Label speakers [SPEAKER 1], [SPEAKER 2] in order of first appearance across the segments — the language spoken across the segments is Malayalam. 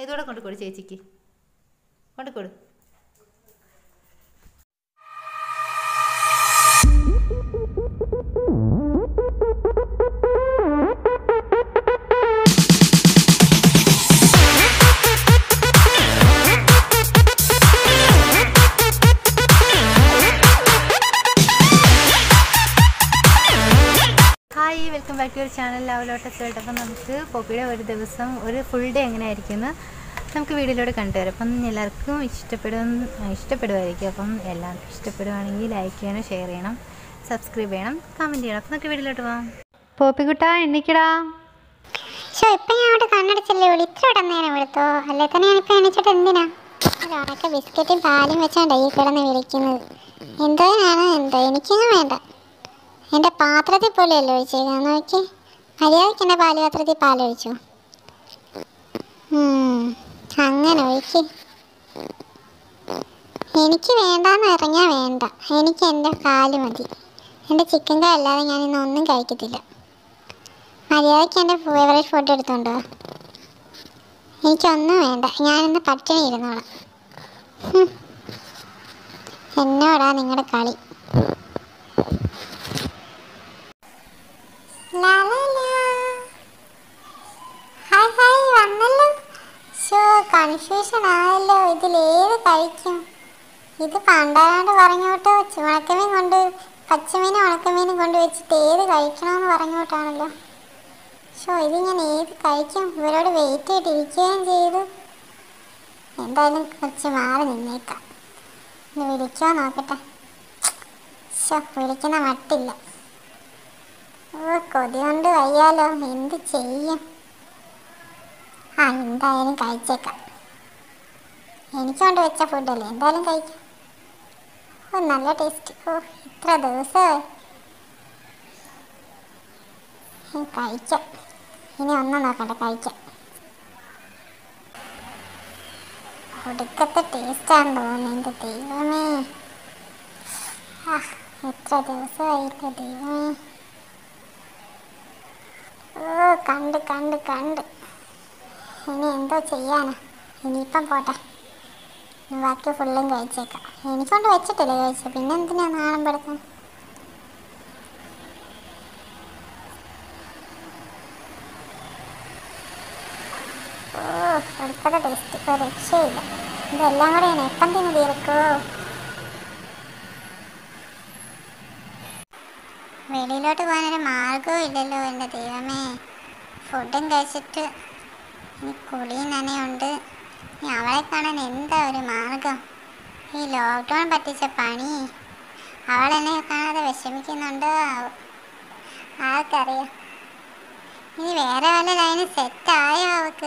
[SPEAKER 1] ഇതോടെ കൊണ്ട് കൊടു ചേച്ചിക്ക് കൊണ്ട് കൊടു hi welcome back to your channel love lotus world അപ്പം നമുക്ക് പോപ്പിയുടെ ഒരു ദിവസം ഒരു ഫുൾ ഡേ എങ്ങനെയായിരിക്കുമെന്ന് നമുക്ക് വീഡിയോയിലൂടെ കണ്ടുവരാം അപ്പം എല്ലാവർക്കും ഇഷ്ടപ്പെടും ഇഷ്ടപ്പെടുമായിരിക്കും അപ്പം എല്ലാവർക്കും ഇഷ്ടപ്പെടുവാണെങ്കിൽ ലൈക്ക് ചെയ്യണം ഷെയർ ചെയ്യണം സബ്സ്ക്രൈബ് ചെയ്യണം കമൻറ്റ് ചെയ്യണം അപ്പം നമുക്ക് വീഡിയോയിലോട്ട് പോകാം പോപ്പിക്കുട്ടാ എണ്ണിക്കടാ
[SPEAKER 2] ശോ ഇപ്പൊ ഞാൻ അവിടെ കണ്ണടച്ചല്ലേ വിളി ഇത്ര ഇടം നേരം വിളിത്തോ അല്ലേ തന്നെ ഞാനിപ്പോ എണീച്ചിട്ട് എന്തിനാ ഒരാളൊക്കെ ബിസ്ക്കറ്റും പാലും വെച്ചാണ് ഈ കിടന്ന് വിളിക്കുന്നത് എന്തോനാണ് എന്തോ എനിക്കൊന്നും വേണ്ട എൻ്റെ പാത്രത്തിൽ പോലെയല്ലേ ഒഴിച്ചേക്കാൻ നോക്കി മര്യാദയ്ക്ക് എൻ്റെ പാല് പാത്രത്തിൽ പാലൊഴിച്ചു ഉം, അങ്ങനെ ഒഴിക്ക് എനിക്ക് വേണ്ടാന്ന് ഇറങ്ങിയാൽ വേണ്ട എനിക്ക് എൻ്റെ പാല് മതി എൻ്റെ ചിക്കൻ കറി അല്ലാതെ ഞാൻ ഇന്ന് ഒന്നും കഴിക്കത്തില്ല മര്യാദയ്ക്ക് എൻ്റെ ഫേവറേറ്റ് ഫുഡ് എടുത്തോണ്ടോ എനിക്കൊന്നും വേണ്ട ഞാനിന്ന് പട്ടിണി ഇരുന്നോളാം ഹും. എന്നോടാ നിങ്ങളുടെ കളി ലാ ലാ ലാ. ഹായ് ഹായ് വന്നല്ലോ ഷോ കൺഫ്യൂഷൻ ആയല്ലോ ഇതിലേത് കഴിക്കും ഇത് പണ്ടാണ്ട് പറഞ്ഞോട്ടോ ഉണക്കമീൻ കൊണ്ട് പച്ചമീനും ഉണക്കമീനും കൊണ്ട് വെച്ചിട്ട് ഏത് കഴിക്കണമെന്ന് പറഞ്ഞോട്ടാണല്ലോ ഷോ ഇത് ഞാൻ ഏത് കഴിക്കും ഇവരോട് വെയിറ്റ് ചെയ്തിരിക്കുകയും ചെയ്തു എന്തായാലും കുറച്ച് മാറി നിന്നേക്കാം ഇനി വിളിക്കോ നോക്കട്ടെ ഷോ വിളിക്കുന്ന മട്ടില്ല ഓ കൊതി കൊണ്ട് വയ്യാലോ എന്ത് ചെയ്യും ആ എന്തായാലും കഴിച്ചേക്കാം എനിക്ക് കൊണ്ട് വെച്ച ഫുഡല്ലേ എന്തായാലും കഴിക്കാം ഓ നല്ല ടേസ്റ്റ് ഓ ഇത്ര ദിവസമായി ഉം, കഴിക്കാം ഇനി ഒന്നും നോക്കണ്ട കഴിക്കാം ഒടുക്കത്തെ ടേസ്റ്റാണ് തോന്നുന്നു എൻ്റെ ദൈവമേ ആ എത്ര ദിവസമായില്ല ദൈവമേ ഓ കണ്ട് കണ്ട് കണ്ട് ഇനി എന്തോ ചെയ്യാനാ ഇനിയിപ്പം പോട്ടെ ഇനി ബാക്കി ഫുള്ളും കഴിച്ചേക്കാം എനിക്കൊണ്ട് വെച്ചിട്ടില്ല കഴിച്ചു പിന്നെ എന്തിനാ നാണം പെടുത്താൻ ഓ അടുത്തത് ടേസ്റ്റ് ഇപ്പോൾ രക്ഷയില്ല ഇതെല്ലാം കൂടെ ഞാൻ എപ്പം തിന്ന് തീർക്കോ വെളിയിലോട്ട് പോകാനൊരു മാർഗവും ഇല്ലല്ലോ എൻ്റെ ദൈവമേ ഫുഡും കഴിച്ചിട്ട് ഇനി കുളിയും നനയുണ്ട് ഇനി അവളെ കാണാൻ എന്താ ഒരു മാർഗം ഈ ലോക്ക്ഡൗൺ പറ്റിച്ച പണി അവളെന്നെ കാണാതെ വിഷമിക്കുന്നുണ്ടോ ആവോ? ആർക്കറിയാം ഇനി വേറെ വല്ല ലൈന് സെറ്റായോ അവൾക്ക്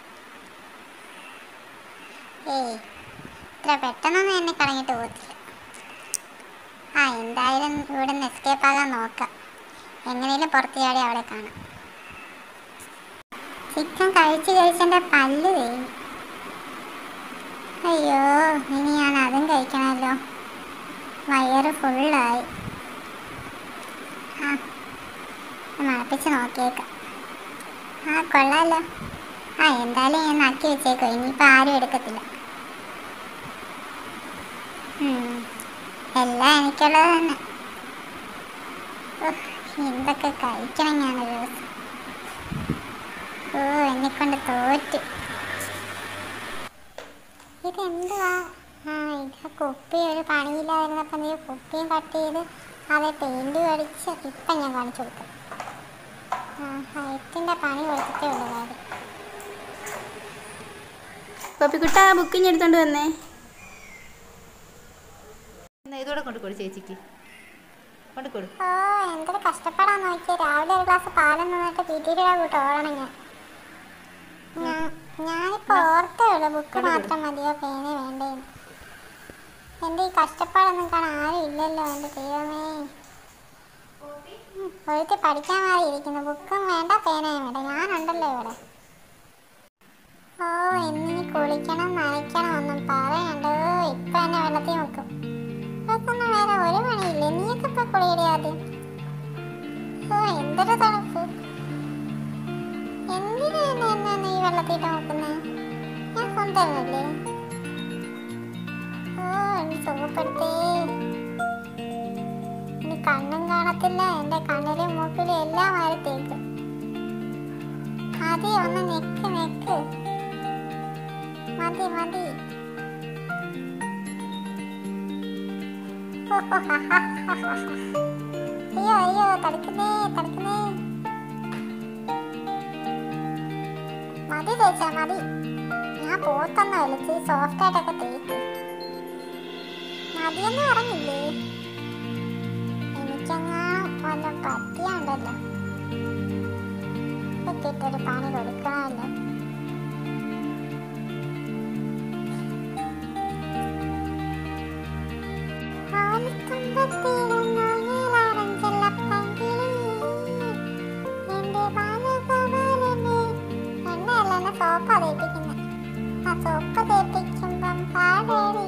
[SPEAKER 2] ഏയ് ഇത്ര പെട്ടെന്നൊന്നും എന്നെ കളഞ്ഞിട്ട് പോകത്തില്ല ആ എന്തായാലും ഇവിടെ നിന്ന് എസ്കേപ്പ് ആകാൻ നോക്കാം എങ്ങനെയും പുറത്ത് ചാടി അവളെ കാണാം ചിക്കൻ കഴിച്ച് കഴിച്ചെൻ്റെ പല്ല് തേയും അയ്യോ ഇനി ഞാൻ അതും കഴിക്കണമല്ലോ വയറ് ഫുള്ളായി ആ മണപ്പിച്ച് നോക്കിയേക്കാം ആ കൊള്ളാലോ ആ എന്തായാലും ഞാൻ നക്കി വെച്ചേക്കോ ഇനിയിപ്പോൾ ആരും എടുക്കത്തില്ല ഉം, എല്ലാം എനിക്കുള്ളത് തന്നെ ഉഫ്, എന്തൊക്കെ കഴിക്കണം ഞാനൊരു ദിവസം ഓ എന്നെക്കൊണ്ട് തോറ്റ് ഇതെന്തുവാ ആ ഇത് കുപ്പി ഒരു പണിയില്ലാതിരുന്നപ്പോൾ നീ കുപ്പിയും കട്ട് ചെയ്ത് അത് പെയിൻറ് അടിച്ച് ഇപ്പം ഞാൻ കാണിച്ചു കൊടുക്കും ആ ഹൈറ്റിൻ്റെ പണി കൊടുത്തിട്ടേ ഉള്ളൂ കാര്യം
[SPEAKER 3] പപ്പിക്കുട്ട ബുക്കിങ് എടുത്തോണ്ട് വന്നേ
[SPEAKER 1] എന്നാ ഇതോടെ കൊണ്ട് കൊടു ചേച്ചിക്ക് കൊണ്ട് കൊടു
[SPEAKER 2] ഓ എന്തൊരു കഷ്ടപ്പാടാ നോക്കിയത് രാവിലെ ഒരു ഗ്ലാസ് പാലും നിന്നിട്ട് പീറ്റീരിയുടെ കൂട്ട് ഓടണം ഞാൻ ഞാൻ- ഞാനിപ്പോ ഓർത്തേ ഉള്ളൂ ബുക്ക് മാത്രം മതിയോ പേന വേണ്ടേന്ന് എൻ്റെ ഈ കഷ്ടപ്പാടൊന്നും കാണാൻ ആരും ഇല്ലല്ലോ എൻ്റെ ദൈവമേ ഉം, ഒരുത്തി പഠിക്കാൻ മാറി ഇരിക്കുന്നു ബുക്കും വേണ്ട പേനയും വേണ്ട ഞാനുണ്ടല്ലോ ഇവിടെ ഓ ഇന്നിനി കുളിക്കണം നനയ്ക്കണം ഒന്നും പറയണ്ടോ ഇപ്പൊ എന്നെ വെള്ളത്തിൽ മുക്കും ഇതൊന്നും വേറെ ഒരു പണിയില്ലേ നീയൊക്കെ ഇപ്പൊ കുളിയുടെ ആദ്യം ഓ എന്തൊരു തണുപ്പ് എന്തിനാ എന്നെ എന്നെ ഈ വെള്ളത്തിട്ട് നോക്കുന്നേ സുന്ദരനല്ലേ ഓ എന്നെ സുഖപ്പെടുത്തേ ഇനി കണ്ണും കാണത്തില്ല എന്റെ കണ്ണിലും മൂക്കിലും എല്ലാം വരത്തേക്ക് മതി ഒന്ന് നെക്ക് നെക്ക് മതി മതി ഹോ, ഹോ, ഹ, ഹ, ഹ, ഹ, ഹ. അയ്യോ അയ്യോ തടുക്കുന്നേ തടുക്കുന്നേ മതി തേച്ചാ മതി ഞാൻ പോത്തൊന്നും വിളിച്ച് സോഫ്റ്റ് ആയിട്ടൊക്കെ തേക്ക് മതിയെന്ന് പറഞ്ഞില്ലേ എനിക്കെങ്ങാനും വല്ലതും പറ്റിയാണ്ടല്ലോ എത്തിയിട്ടൊരു പണി കൊടുക്കണമല്ലോ സോപ്പ് തേപ്പിക്കുന്നത് ആ സോപ്പ് തേപ്പിക്കുമ്പം പാടേടി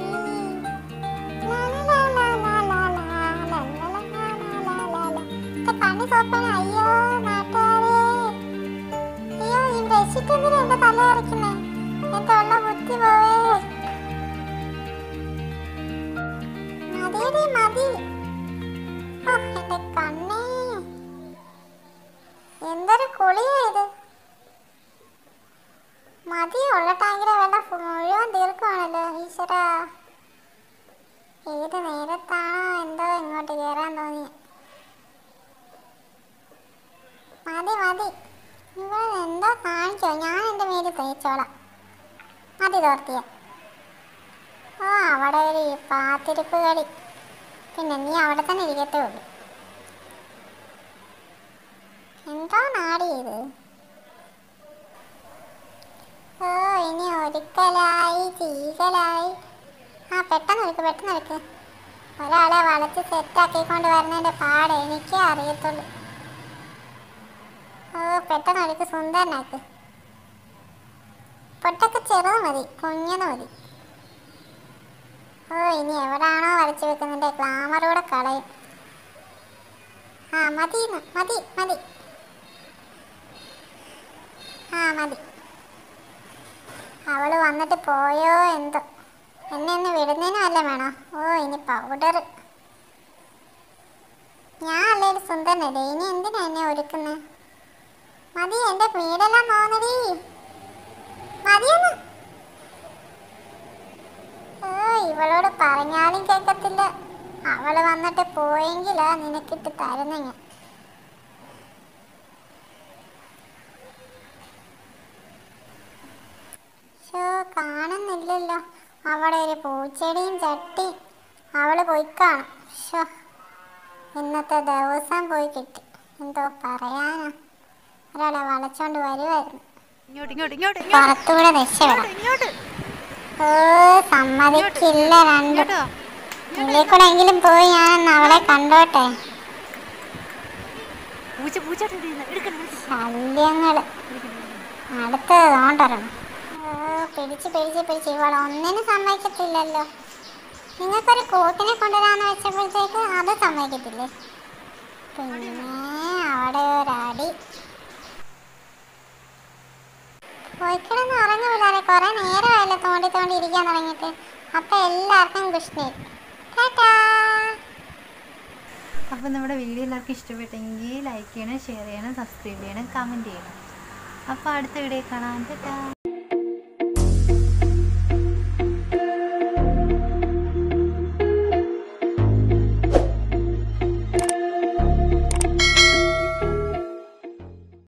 [SPEAKER 2] കണ്ണി സോപ്പാണ് അയ്യോ നാട്ടുകാരെ അയ്യോ ഈ ബ്രഷിട്ട് എന്തിനാ എന്റെ തല ഇറക്കുന്നേ എന്റെ ഉള്ള ബുദ്ധി പോവേ മതിയടി മതി ഓ, എന്റെ കണ്ണേ എന്തൊരു കുളിയാ ഇത് മതി ഉള്ള ടാങ്കിലെ വെള്ളം ഫു- മുഴുവൻ തീർക്കുവാണല്ലോ ഈശ്വര ഏത് നേരത്താണോ എന്തോ ഇങ്ങോട്ട് കയറാൻ തോന്നി മതി മതി ഇവിടെ എന്തോ കാണിച്ചോ ഞാൻ എൻ്റെ മേല് തേച്ചോളാം മതി തോർത്തിയ ഓ അവിടെ ഒരു പാത്തിരിപ്പ് കളി പിന്നെ നീ അവിടെ തന്നെ ഇരിക്കത്തേ ഉള്ളൂ എന്തോ നാടി ഇത് ഓ ഇനി ഒരുക്കലായി ചീകലായി ആ പെട്ടെന്ന് എടുക്ക് പെട്ടെന്ന് എടുക്ക് ഒരാളെ വളച്ച് സെറ്റാക്കിക്കൊണ്ട് വരുന്നതിൻ്റെ പാട് എനിക്കേ അറിയത്തുള്ളൂ ഓ പെട്ടെന്ന് എടുക്ക് സുന്ദരനാക്ക് പൊട്ടൊക്കെ ചെറുത് മതി കുഞ്ഞത് മതി ഓ ഇനി എവിടാണോ വരച്ചു വെക്കുന്നതിൻ്റെ ഗ്ലാമറൂടെ കളയും ആ മതി ന്ന്, മതി മതി ആ മതി അവള് വന്നിട്ട് പോയോ എന്തോ എന്നെ ഒന്ന് വിടുന്നതിനും വല്ല വേണോ ഓ ഇനി പൗഡർ ഞാൻ അല്ലേലും സുന്ദരനല്ലേ ഇനി എന്തിനാ എന്നെ ഒരുക്കുന്നത് മതി എന്റെ വീടെല്ലാം നോന്നടി മതിയെന്ന് ഓ ഇവളോട് പറഞ്ഞാലും കേൾക്കത്തില്ല അവള് വന്നിട്ട് പോയെങ്കിലാ നിനക്കിട്ട് തരുന്ന ഞാൻ ഷോ കാണുന്നില്ലല്ലോ അവിടെ ഒരു പൂച്ചെടിയും ചട്ടി അവള് പോയി കാണും ഷോ ഇന്നത്തെ ദിവസം പോയി കിട്ടി എന്തോ പറയാനാ ഒരാളെ വളച്ചോണ്ട് വരുമായിരുന്നു
[SPEAKER 1] ഇങ്ങോട്ട് ഇങ്ങോട്ട് ഇങ്ങോട്ട് ഇങ്ങോട്ട്
[SPEAKER 2] പുറത്തൂടെ രക്ഷപ്പെടാം
[SPEAKER 1] ഇങ്ങോട്ട്
[SPEAKER 2] ഓ സമ്മതിക്കില്ല രണ്ടും
[SPEAKER 1] ഇങ്ങോട്ടോ
[SPEAKER 2] ഇതിൽ കൂടെ എങ്കിലും പോയി ഞാൻ അവളെ കണ്ടോട്ടെ
[SPEAKER 1] പൂച്ച പൂച്ച എടുക്കണം എടുക്കണം
[SPEAKER 2] ശല്യങ്ങള് അടുത്തത് തോണ്ടരണം ഓ പിടിച്ച് പിടിച്ച് പിടിച്ച് ഇവൾ ഒന്നിനും സമ്മതിക്കത്തില്ലല്ലോ നിങ്ങൾക്കൊരു കൂട്ടിനെ കൊണ്ടുവരാന്ന് വെച്ചപ്പോഴത്തേക്ക് അത് സമ്മതിക്കത്തില്ലേ പിന്നെ അവിടെ ഒരടി പോയിക്കിടന്ന് ഉറങ്ങു പിള്ളേരെ കുറെ നേരമായല്ലോ തോണ്ടി തോണ്ടി ഇരിക്കാൻ തുടങ്ങിയിട്ട് അപ്പൊ എല്ലാവർക്കും കൃഷ്ണ ടാറ്റാ
[SPEAKER 1] അപ്പോൾ നമ്മുടെ വീഡിയോ എല്ലാവർക്കും ഇഷ്ടപ്പെട്ടെങ്കിൽ ലൈക്ക് ചെയ്യണം ഷെയർ ചെയ്യണം സബ്സ്ക്രൈബ് ചെയ്യണം കമൻറ്റ് ചെയ്യണം അപ്പോൾ അടുത്ത വീഡിയോ കാണാം ടാറ്റാ